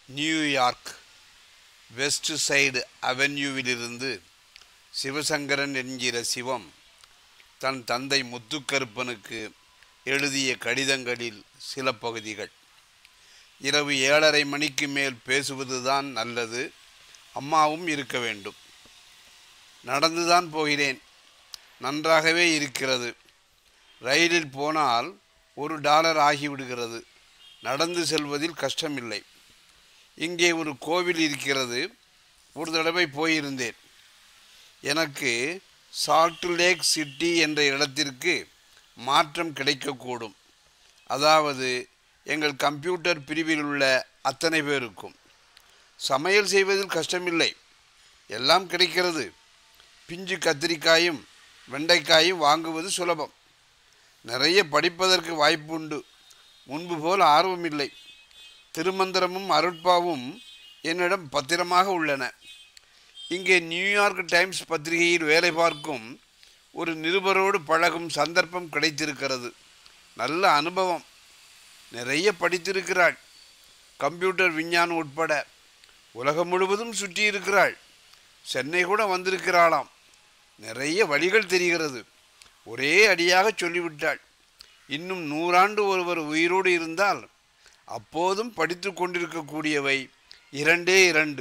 New York west side அவென்யூவிலிருந்து சிவசங்கரன் என்கிற சிவம் தன் தந்தை முத்துக்கருப்பனுக்கு எழுதிய கடிதங்களில் சில பகுதிகள் இரவு ஏழரை மணிக்கு மேல் பேசுவதுதான் நல்லது அம்மாவும் இருக்க வேண்டும் நடந்துதான் போகிறேன் நன்றாகவே இருக்கிறது ரயிலில் போனால் ஒரு டாலர் ஆகிவிடுகிறது நடந்து செல்வதில் கஷ்டமில்லை இங்கே ஒரு கோவில் இருக்கிறது ஒரு தடவை போயிருந்தேன் எனக்கு சால்ட் லேக் சிட்டி என்ற இடத்திற்கு மாற்றம் கிடைக்கக்கூடும் அதாவது எங்கள் கம்ப்யூட்டர் பிரிவில் உள்ள அத்தனை பேருக்கும் சமையல் செய்வதில் கஷ்டமில்லை எல்லாம் கிடைக்கிறது பிஞ்சு கத்திரிக்காயும் வெண்டைக்காயும் வாங்குவது சுலபம் நிறைய படிப்பதற்கு வாய்ப்புண்டு முன்பு போல் ஆர்வமில்லை திருமந்திரமும் அருட்பாவும் என்னிடம் பத்திரமாக உள்ளன இங்கே நியூயார்க் டைம்ஸ் பத்திரிகையில் வேலை பார்க்கும் ஒரு நிருபரோடு பழகும் சந்தர்ப்பம் கிடைத்திருக்கிறது நல்ல அனுபவம் நிறைய படித்திருக்கிறாள் கம்ப்யூட்டர் விஞ்ஞானம் உட்பட உலகம் முழுவதும் சுற்றி இருக்கிறாள் சென்னை கூட வந்திருக்கிறாளாம் நிறைய வழிகள் தெரிகிறது ஒரே அடியாக சொல்லிவிட்டாள் இன்னும் நூறாண்டு ஒருவர் உயிரோடு இருந்தால் அப்போதும் படித்து கொண்டிருக்கக்கூடியவை இரண்டே இரண்டு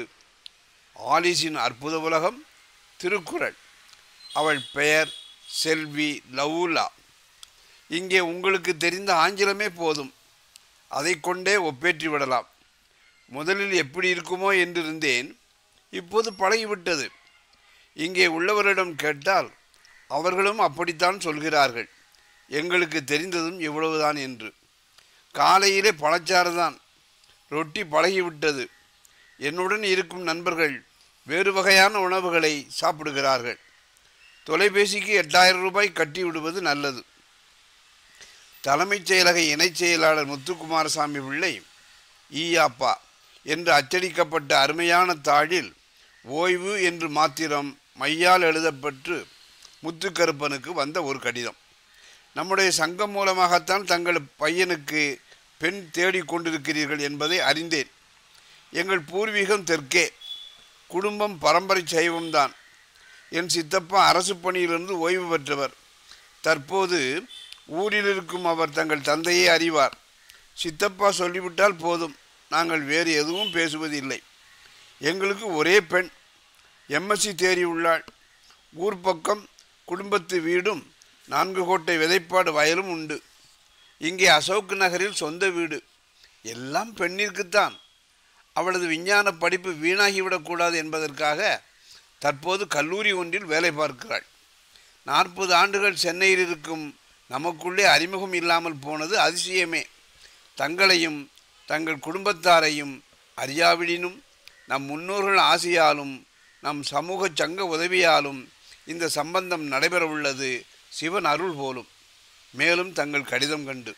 ஆலிஸின் அற்புத உலகம் திருக்குறள் அவள் பெயர் செல்வி லவுலா இங்கே உங்களுக்கு தெரிந்த ஆங்கிலமே போதும் அதை கொண்டே ஒப்பேற்றி விடலாம் முதலில் எப்படி இருக்குமோ என்றிருந்தேன் இப்போது பழகிவிட்டது இங்கே உள்ளவரிடம் கேட்டால் அவர்களும் அப்படித்தான் சொல்கிறார்கள் எங்களுக்கு தெரிந்ததும் இவ்வளவுதான் என்று காலையிலே பழச்சாறு தான் ரொட்டி பழகிவிட்டது என்னுடன் இருக்கும் நண்பர்கள் வேறு வகையான உணவுகளை சாப்பிடுகிறார்கள் தொலைபேசிக்கு எட்டாயிரம் ரூபாய் கட்டி விடுவது நல்லது தலைமைச் செயலக இணைச் செயலாளர் முத்துக்குமாரசாமி பிள்ளை ஈயாப்பா என்று அச்சடிக்கப்பட்ட அருமையான தாளில் ஓய்வு என்று மாத்திரம் மையால் எழுதப்பட்டு முத்துக்கருப்பனுக்கு வந்த ஒரு கடிதம் நம்முடைய சங்கம் மூலமாகத்தான் தங்கள் பையனுக்கு பெண் தேடிக் கொண்டிருக்கிறீர்கள் என்பதை அறிந்தேன் எங்கள் பூர்வீகம் தெற்கே குடும்பம் பரம்பரை சைவம்தான் என் சித்தப்பா அரசு பணியிலிருந்து ஓய்வு பெற்றவர் தற்போது ஊரில் இருக்கும் அவர் தங்கள் தந்தையை அறிவார் சித்தப்பா சொல்லிவிட்டால் போதும் நாங்கள் வேறு எதுவும் பேசுவதில்லை எங்களுக்கு ஒரே பெண் எம்எஸ்சி தேறி உள்ளாள் ஊர் பக்கம் குடும்பத்து வீடும் நான்கு கோட்டை விதைப்பாடு வயலும் உண்டு இங்கே அசோக் நகரில் சொந்த வீடு எல்லாம் பெண்ணிற்குத்தான் அவளது விஞ்ஞான படிப்பு வீணாகிவிடக்கூடாது என்பதற்காக தற்போது கல்லூரி ஒன்றில் வேலை பார்க்கிறாள் நாற்பது ஆண்டுகள் சென்னையில் இருக்கும் நமக்குள்ளே அறிமுகம் இல்லாமல் போனது அதிசயமே தங்களையும் தங்கள் குடும்பத்தாரையும் அறியாவிடினும் நம் முன்னோர்கள் ஆசையாலும் நம் சமூக சங்க உதவியாலும் இந்த சம்பந்தம் நடைபெறவுள்ளது சிவன் அருள் போலும் மேலும் தங்கள் கடிதம் கண்டு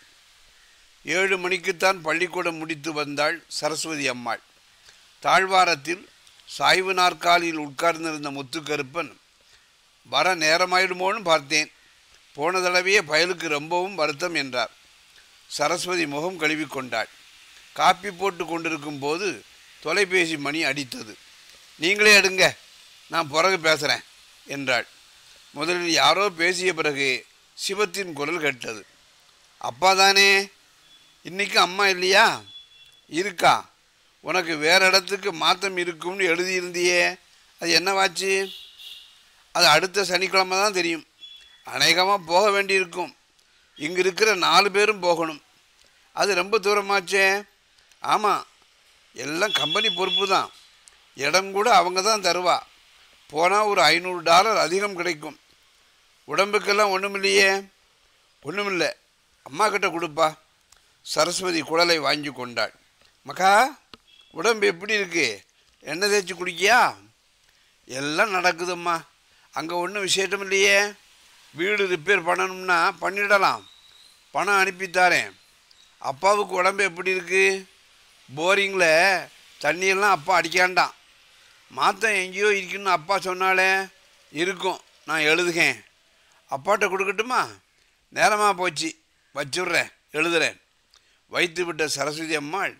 ஏழு மணிக்குத்தான் பள்ளிக்கூடம் முடித்து வந்தாள் சரஸ்வதி அம்மாள் தாழ்வாரத்தில் சாய்வு நாற்காலியில் உட்கார்ந்திருந்த முத்துக்கருப்பன் வர நேரமாயிடுமோன்னு பார்த்தேன் போன தடவையே பயலுக்கு ரொம்பவும் வருத்தம் என்றார் சரஸ்வதி முகம் கழுவி கொண்டாள் காப்பி போட்டு கொண்டிருக்கும் போது தொலைபேசி மணி அடித்தது நீங்களே எடுங்க நான் பிறகு பேசுகிறேன் என்றாள் முதலில் யாரோ பேசிய பிறகு சிவத்தின் குரல் கேட்டது அப்பா தானே இன்னைக்கு அம்மா இல்லையா இருக்கா உனக்கு வேற இடத்துக்கு மாற்றம் இருக்கும்னு எழுதியிருந்தியே அது என்னவாச்சு அது அடுத்த சனிக்கிழமை தான் தெரியும் அநேகமாக போக வேண்டியிருக்கும் இங்கே இருக்கிற நாலு பேரும் போகணும் அது ரொம்ப தூரமாச்சே ஆமாம் எல்லாம் கம்பெனி பொறுப்பு தான் இடம் கூட அவங்க தான் தருவா போனால் ஒரு ஐநூறு டாலர் அதிகம் கிடைக்கும் உடம்புக்கெல்லாம் ஒன்றும் இல்லையே ஒன்றுமில்லை அம்மா கிட்ட கொடுப்பா சரஸ்வதி குடலை வாங்கி கொண்டாள் மக்கா உடம்பு எப்படி இருக்கு எண்ணெய் தேய்ச்சி குடிக்கியா எல்லாம் நடக்குதும்மா அங்கே ஒன்றும் விசேஷம் இல்லையே வீடு ரிப்பேர் பண்ணணும்னா பண்ணிடலாம் பணம் அனுப்பித்தாரேன் அப்பாவுக்கு உடம்பு எப்படி இருக்கு போரிங்கில் தண்ணியெல்லாம் அப்பா அடிக்காண்டான் மாத்தம் எங்கேயோ இருக்குன்னு அப்பா சொன்னாலே இருக்கும் நான் எழுதுகேன் அப்பாட்ட கொடுக்கட்டுமா நேரமாக போச்சு வச்சுடுறேன் எழுதுறேன் வைத்து விட்ட சரஸ்வதி அம்மாள்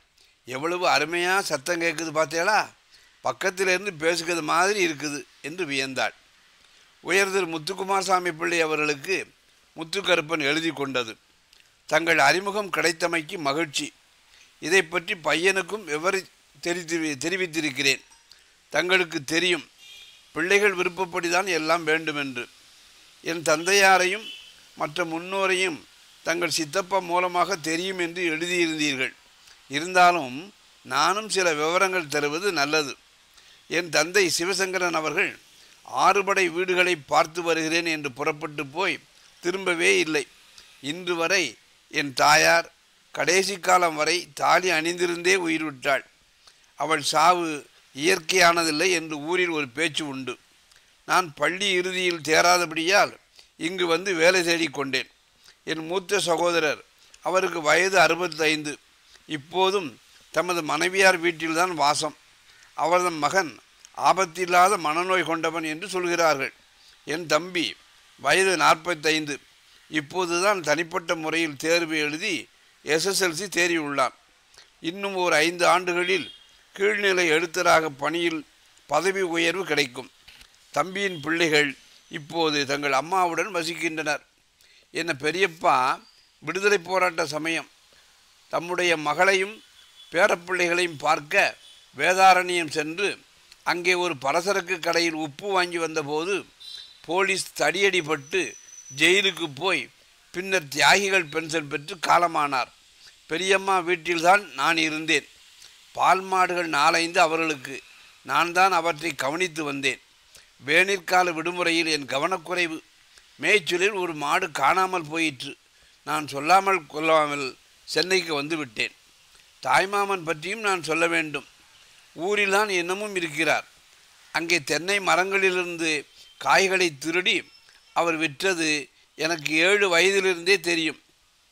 எவ்வளவு அருமையாக சத்தம் கேட்குது பார்த்தேளா பக்கத்தில் இருந்து பேசுகிறது மாதிரி இருக்குது என்று வியந்தாள் உயர்திரு முத்துக்குமாரசாமி பிள்ளை அவர்களுக்கு முத்துக்கருப்பன் எழுதி கொண்டது தங்கள் அறிமுகம் கிடைத்தமைக்கு மகிழ்ச்சி இதை பற்றி பையனுக்கும் விவரி தெரிவி தெரிவித்திருக்கிறேன் தங்களுக்கு தெரியும் பிள்ளைகள் விருப்பப்படிதான் எல்லாம் வேண்டுமென்று என் தந்தையாரையும் மற்ற முன்னோரையும் தங்கள் சித்தப்பா மூலமாக தெரியும் என்று எழுதியிருந்தீர்கள் இருந்தாலும் நானும் சில விவரங்கள் தருவது நல்லது என் தந்தை சிவசங்கரன் அவர்கள் ஆறுபடை வீடுகளை பார்த்து வருகிறேன் என்று புறப்பட்டு போய் திரும்பவே இல்லை இன்று வரை என் தாயார் கடைசி காலம் வரை தாலி அணிந்திருந்தே உயிர் விட்டாள் அவள் சாவு இயற்கையானதில்லை என்று ஊரில் ஒரு பேச்சு உண்டு நான் பள்ளி இறுதியில் தேராதபடியால் இங்கு வந்து வேலை தேடிக் கொண்டேன் என் மூத்த சகோதரர் அவருக்கு வயது அறுபத்தைந்து இப்போதும் தமது மனைவியார் வீட்டில்தான் வாசம் அவரது மகன் ஆபத்தில்லாத மனநோய் கொண்டவன் என்று சொல்கிறார்கள் என் தம்பி வயது நாற்பத்தைந்து இப்போதுதான் தனிப்பட்ட முறையில் தேர்வு எழுதி எஸ்எஸ்எல்சி தேறியுள்ளான் இன்னும் ஒரு ஐந்து ஆண்டுகளில் கீழ்நிலை எழுத்தராக பணியில் பதவி உயர்வு கிடைக்கும் தம்பியின் பிள்ளைகள் இப்போது தங்கள் அம்மாவுடன் வசிக்கின்றனர் என்ன பெரியப்பா விடுதலை போராட்ட சமயம் தம்முடைய மகளையும் பேரப்பிள்ளைகளையும் பார்க்க வேதாரண்யம் சென்று அங்கே ஒரு பலசரக்கு கடையில் உப்பு வாங்கி வந்தபோது போலீஸ் தடியடிப்பட்டு ஜெயிலுக்கு போய் பின்னர் தியாகிகள் பென்ஷன் பெற்று காலமானார் பெரியம்மா வீட்டில்தான் நான் இருந்தேன் பால் மாடுகள் நாலைந்து அவர்களுக்கு நான் தான் அவற்றை கவனித்து வந்தேன் வேனிற்கால விடுமுறையில் என் கவனக்குறைவு மேய்ச்சலில் ஒரு மாடு காணாமல் போயிற்று நான் சொல்லாமல் கொள்ளாமல் சென்னைக்கு வந்து விட்டேன் தாய்மாமன் பற்றியும் நான் சொல்ல வேண்டும் ஊரில்தான் இன்னமும் இருக்கிறார் அங்கே தென்னை மரங்களிலிருந்து காய்களை திருடி அவர் விற்றது எனக்கு ஏழு வயதிலிருந்தே தெரியும்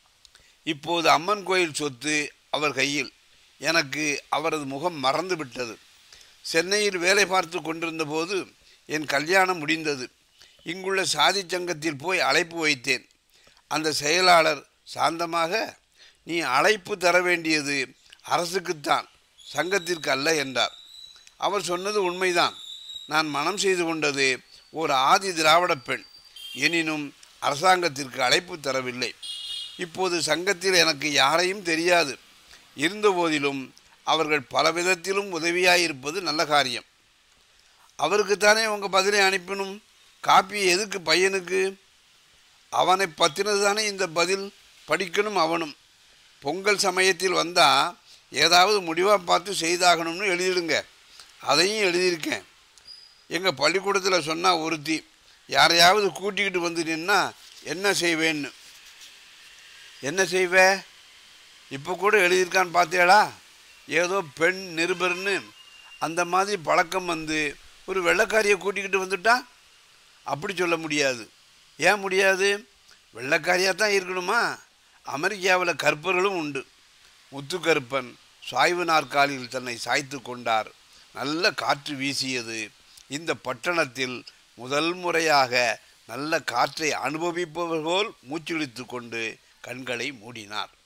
இப்போது அம்மன் கோயில் சொத்து அவர் கையில் எனக்கு அவரது முகம் மறந்து விட்டது சென்னையில் வேலை பார்த்து கொண்டிருந்த போது என் கல்யாணம் முடிந்தது இங்குள்ள சாதி சங்கத்தில் போய் அழைப்பு வைத்தேன் அந்த செயலாளர் சாந்தமாக நீ அழைப்பு தர வேண்டியது அரசுக்குத்தான் சங்கத்திற்கு அல்ல என்றார் அவர் சொன்னது உண்மைதான் நான் மனம் செய்து கொண்டது ஒரு ஆதி திராவிட பெண் எனினும் அரசாங்கத்திற்கு அழைப்பு தரவில்லை இப்போது சங்கத்தில் எனக்கு யாரையும் தெரியாது இருந்தபோதிலும் அவர்கள் பல விதத்திலும் உதவியாயிருப்பது நல்ல காரியம் அவருக்குத்தானே உங்கள் பதிலை அனுப்பினும் காப்பி எதுக்கு பையனுக்கு அவனை பற்றினது தானே இந்த பதில் படிக்கணும் அவனும் பொங்கல் சமயத்தில் வந்தால் ஏதாவது முடிவாக பார்த்து செய்தாகணும்னு எழுதிடுங்க அதையும் எழுதியிருக்கேன் எங்கள் பள்ளிக்கூடத்தில் சொன்னால் ஒருத்தி யாரையாவது கூட்டிக்கிட்டு வந்து நின்னா என்ன செய்வேன்னு என்ன செய்வ இப்போ கூட எழுதியிருக்கான்னு பார்த்தேடா ஏதோ பெண் நிருபர்னு அந்த மாதிரி பழக்கம் வந்து ஒரு வெள்ளைக்காரியை கூட்டிக்கிட்டு வந்துட்டா அப்படி சொல்ல முடியாது ஏன் முடியாது வெள்ளைக்காரியாக தான் இருக்கணுமா அமெரிக்காவில் கற்பர்களும் உண்டு முத்துக்கருப்பன் சாய்வு நாற்காலியில் தன்னை சாய்த்து கொண்டார் நல்ல காற்று வீசியது இந்த பட்டணத்தில் முதல் முறையாக நல்ல காற்றை அனுபவிப்பவர் போல் மூச்சிழித்து கொண்டு கண்களை மூடினார்